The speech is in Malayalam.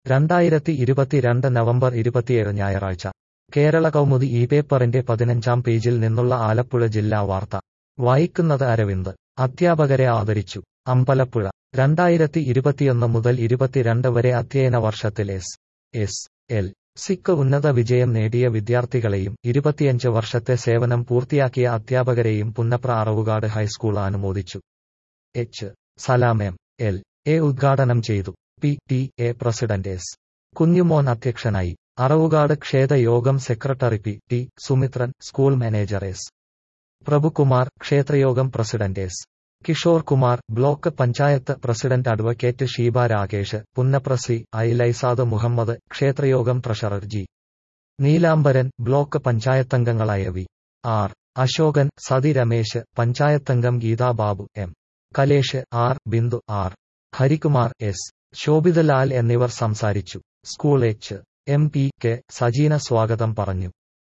രണ്ടായിരത്തി ഇരുപത്തിരണ്ട് നവംബർ ഇരുപത്തിയേഴ് ഞായറാഴ്ച കേരള കൗമുദി ഈ പേപ്പറിന്റെ പതിനഞ്ചാം പേജിൽ നിന്നുള്ള ആലപ്പുഴ ജില്ലാ വാർത്ത വായിക്കുന്നത് അരവിന്ദ് അധ്യാപകരെ ആദരിച്ചു അമ്പലപ്പുഴ രണ്ടായിരത്തി ഇരുപത്തിയൊന്ന് മുതൽ ഇരുപത്തിരണ്ട് വരെ അധ്യയന വർഷത്തിൽ എസ് എസ് എൽ സിക്ക് ഉന്നത വിജയം നേടിയ വിദ്യാർത്ഥികളെയും ഇരുപത്തിയഞ്ച് വർഷത്തെ സേവനം പൂർത്തിയാക്കിയ അധ്യാപകരെയും പുന്നപ്ര അറവുകാട് ഹൈസ്കൂൾ അനുമോദിച്ചു H Salam M L A ഉദ്ഘാടനം ചെയ്തു P T A president S Kunjumon അധ്യക്ഷനായി അറവുകാട് ക്ഷേത യോഗം secretary P T Sumithran school manager S Prabhukumar ക്ഷേത്രയോഗം president S Kishore Kumar block panchayat president advocate Sheeba Rakesh Punnapra C I Laisad Muhammad ക്ഷേത്രയോഗം ട്രഷറർ ജി നീലാംബരൻ ബ്ലോക്ക് പഞ്ചായത്തംഗങ്ങളായ വി ആർ അശോകൻ സതി രമേശ് പഞ്ചായത്തംഗം Geetha Babu M Kalesh R Bindu R Harikumar S ശോഭിതലാൽ എന്നിവർ സംസാരിച്ചു school H M P K Sajeena സ്വാഗതം പറഞ്ഞു